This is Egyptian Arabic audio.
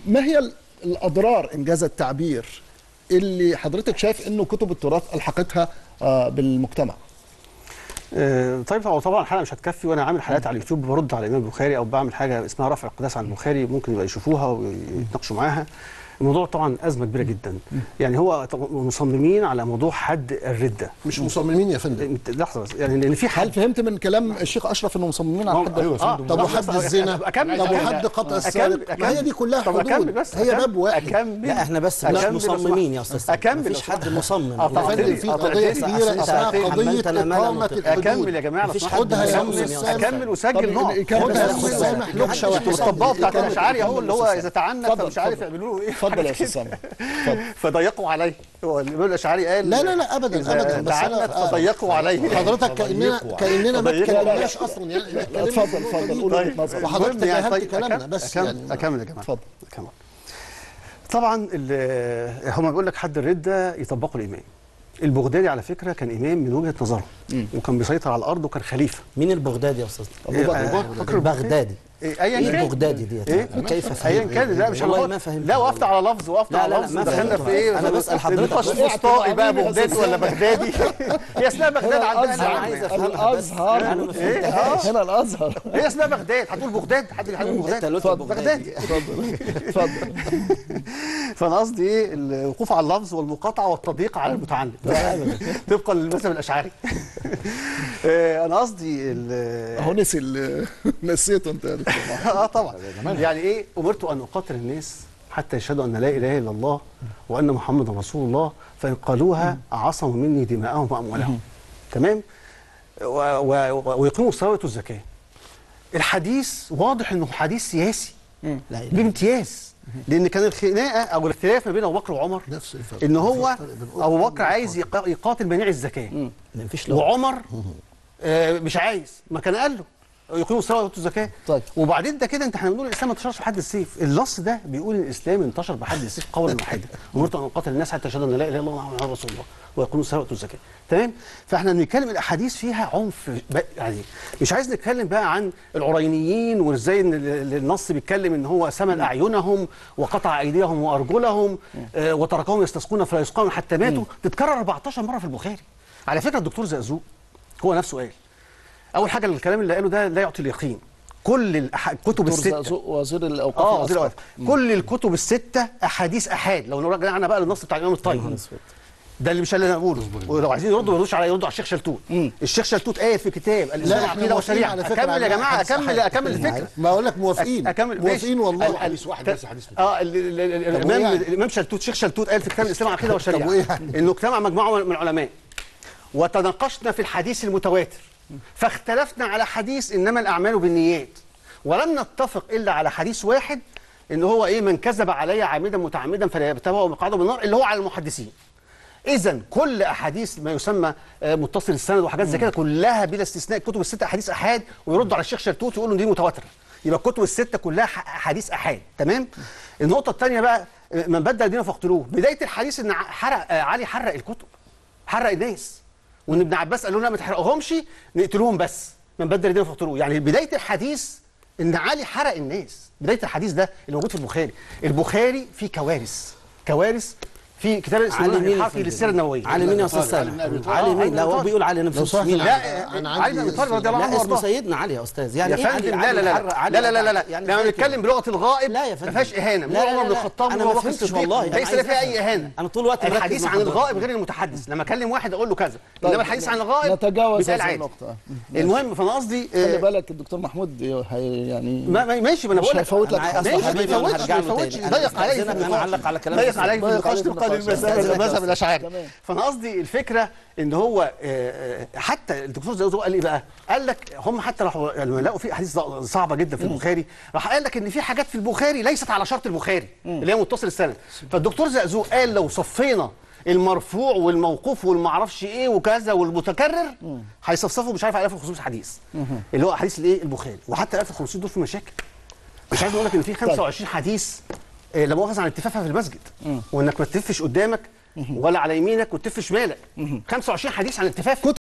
ما هي ال- الاضرار انجاز التعبير اللي حضرتك شايف انه كتب التراث الحقتها آه، بالمجتمع آه، طيب هو طبعا الحلقه مش هتكفي وانا عامل حلقات على اليوتيوب برد على الامام البخاري او بعمل حاجه اسمها رفع القداس عن البخاري ممكن يبقى يشوفوها ويتناقشوا معاها الموضوع طبعا ازمه كبيره جدا يعني هو طبعاً مصممين على موضوع حد الرده مش مصممين يا فندم لحظه بس يعني لان في هل حد فهمت من كلام الشيخ اشرف انه مصممين على حد ايوه يا آه، فندم طب طب وحد وحد الزنا أكمل، طب أكمل. وحد قطع أكمل، السارق ما هي دي كلها طب أكمل حدود بس هي أكمل، باب واحد أكمل لا احنا بس مش أكمل لو مصممين يا سمحت. استاذ أكمل مفيش لو حد سمحت. مصمم آه، يا طبعاً. فندم في قضيه كبيره اسمها قضيه اقامه الحدود اكمل يا جماعه لو مفيش سمحت. حد خدها يا اكمل أستاذ سامح. اكمل وسجل نقط يكمل خدها يا بس أستاذ خدها. سامح لكشة لكشة واحدة. والطباء بتاعت يكمل. الاشعري اهو اللي هو اتفضل. اذا تعنت اتفضل، فمش عارف اتفضل. يعملوا له ايه اتفضل يا استاذ سامح اتفضل فضيقوا عليه هو الامام الاشعري قال لا لا لا ابدا إذا ابدا بس تعنت أنا- فضيقوا عليه حضرتك كاننا كاننا ما فضيقوا عليه. اتكلمناش اصلا يعني لا، اتكلمنا اتفضل في النقطة اتفضل دي. قول طيب. وجهة نظرك وحضرتك المهم يعني تجاهلت طيب، كلامنا أكمل- بس أكمل- يعني اكمل يا جماعه اتفضل. اكمل طبعا ال- هم بيقول لك حد الرده يطبقوا الامام البغدادي على فكره كان امام من وجهه نظره وكان بيسيطر على الارض وكان خليفه مين البغدادي يا استاذ إيه، آه، فاكر البغدادي إيه، ايا ايه كان البغدادي ديت إيه؟ كيف فهمت ايا كان لا مش والله هنقول- ما فهمت لا وقفت على لفظ وقفت لا، على لا، لا، لفظ ما دخلنا فهمت. في ايه أنا بسأل حضرتك. نقاش وقعت مصطائي بقى بالعميل يا بغداد أستاذ ولا بغدادي هي اسمها بغداد عندنا أنا عايز أفهمها بس. الازهر أنا ما إيه؟ آه. هنا الازهر هي اسمها بغداد هتقول بغداد حد هتقول انت بغداد قلت بغداد البغدادي اتفضل اتفضل فانا قصدي ايه الوقوف على اللفظ والمقاطعه والتضييق على المتعلم طبقا للمذهب الاشعري آه، انا قصدي ال- اهو نسي ال- نسيته انت يا دكتور محمد. اه طبعا يعني ايه امرت ان اقاتل الناس حتى يشهدوا ان لا اله الا الله وان محمدا رسول الله فان قالوها عصموا مني دماءهم واموالهم تمام و- و- ويقيموا الصلاه ويؤتوا الزكاه الحديث واضح انه حديث سياسي لا إله بامتياز لان كان الخناقه او الاختلاف ما بين ابو بكر وعمر نفس الفرق. ان هو نفس الفرق بين ابو أخت بكر عايز يقا- يقاتل منيع الزكاه ما فيش لغة وعمر آه، مش عايز ما كان قال له يقيموا الصلاه ويؤتوا الزكاه طيب. وبعدين ده كده انت احنا بنقول الاسلام ما انتشرش بحد السيف النص ده بيقول ان الاسلام انتشر بحد السيف قولا واحدا امرت ان اقاتل الناس حتى يشهدوا ان لا اله الا الله محمد رسول الله ويقيموا الصلاه ويؤتوا الزكاه تمام فاحنا بنتكلم الاحاديث فيها عنف ب- يعني مش عايز نتكلم بقى عن العرينيين وازاي ان ال- ال- النص بيتكلم ان هو سمل اعينهم وقطع ايديهم وارجلهم آه، وتركهم يستسقون فلا يسقون حتى ماتوا تتكرر 14 مره في البخاري على فكره الدكتور زقزوق هو نفسه قال اول حاجه الكلام اللي قاله ده لا يعطي اليقين كل الأح- الكتب دكتور السته زقزوق وزير الاوقاف اه وزير الأسبق. الأوقاف. كل الكتب السته احاديث احاد لو رجعنا بقى للنص بتاع الامام الطيب ده اللي مش اللي انا بقوله ولو عايزين يردوا ما يردوش على يردوا على الشيخ شلتوت الشيخ شلتوت قايل في كتاب الاسلام احنا عقيده موافقين وشريعه على فكرة اكمل يا على جماعه حديث اكمل أحاد. اكمل الفكره ما اقول لك موافقين اكمل موافقين ماشي. والله ال- حديث واحد بس حديث واحد. اه ال- ال- ال- طب الامام وإيه يعني؟ الامام شلتوت شيخ شلتوت قال في كتاب الاسلام عقيده وشريعه وإيه يعني؟ انه اجتمع مجموعه من العلماء وتناقشنا في الحديث المتواتر فاختلفنا على حديث انما الاعمال بالنيات ولم نتفق الا على حديث واحد ان هو ايه من كذب علي عامدا متعمدا فلا يبتبع مقعده بالنار اللي هو على المحدثين اذا كل احاديث ما يسمى آه، متصل السند وحاجات زي كده كلها بلا استثناء الكتب السته احاديث احاد ويردوا على الشيخ شلتوت ويقولوا دي متواتره يبقى الكتب السته كلها ح- احاديث احاد تمام النقطه الثانيه بقى آه، من بدل دينه فاقتلوه بدايه الحديث ان ع- حرق آه، علي حرق الكتب حرق الناس وان ابن عباس قال له لا ما تحرقهمش نقتلوهم بس من بدل دينه فاقتلوه يعني بدايه الحديث ان علي حرق الناس بدايه الحديث ده اللي موجود في البخاري البخاري فيه كوارث كوارث في كتاب علي اسمه مين يا الحافي فندم؟ للسيره النبويه علي مين يا استاذ علي بن أبي سالم طالب. علي آه، مين لا هو علي بيقول علي لو نفسه سمحت مين أنا- لا أنا علي بن عندي ابي طالب رضي الله لا عنه اسمه وارضاه سيدنا علي يا استاذ يعني يا ايه فندم علي لا لا علي لا حر- علي لا لا لا لا لا يعني لما زي نتكلم كده. بلغه الغائب لا يا ما فندم. فيهاش اهانه لا، لا، عمر بن لا، لا. الخطاب أنا وابو ما بكر فهمتش الصديق والله. أنا ليس عايز فيها اي أفهم. اهانه أنا طول الوقت مركز الحديث مع عن حضرتك. الغائب غير المتحدث لما اكلم واحد اقول له كذا طيب، انما الحديث عن الغائب نتجاوز بيتقال هذه عادي النقطة. المهم فانا قصدي خلي آه، بالك الدكتور محمود هي يعني ما ما- ماشي ما انا مش بقول لك هيفوت لك أنا حاجة. أصل ماشي ما حبيبي أنا يفوتش هرجع ما له يفوتش تاني. ضيق عليا في أستاذنك أنا النقاش. أعلق على كلام ضيق الأستاذ. عليا في ضيق النقاش عليك في طبقا النقاش. للمذهب أستاذنك يا المذهب أستاذ. الاشعري تمام. فانا قصدي الفكره ان هو آه، آه، حتى الدكتور زوزو قال ايه بقى؟ قال لك هم حتى راحوا لما لقوا في احاديث صعبه جدا في البخاري راح قال لك ان في حاجات في البخاري ليست على شرط البخاري اللي هي متصل السند فالدكتور زقزوق قال لو صفينا المرفوع والموقوف والمعرفش ايه وكذا والمتكرر هيصفصفوا مش عارف على 1500 حديث اللي هو احاديث الايه البخاري وحتى 1500 دول في مشاكل مش عايز اقول لك ان في 25 حديث آه، لا مؤاخذه عن التفافها في المسجد وانك ما تلفش قدامك ولا على يمينك وتلف شمالك 25 حديث عن التفاف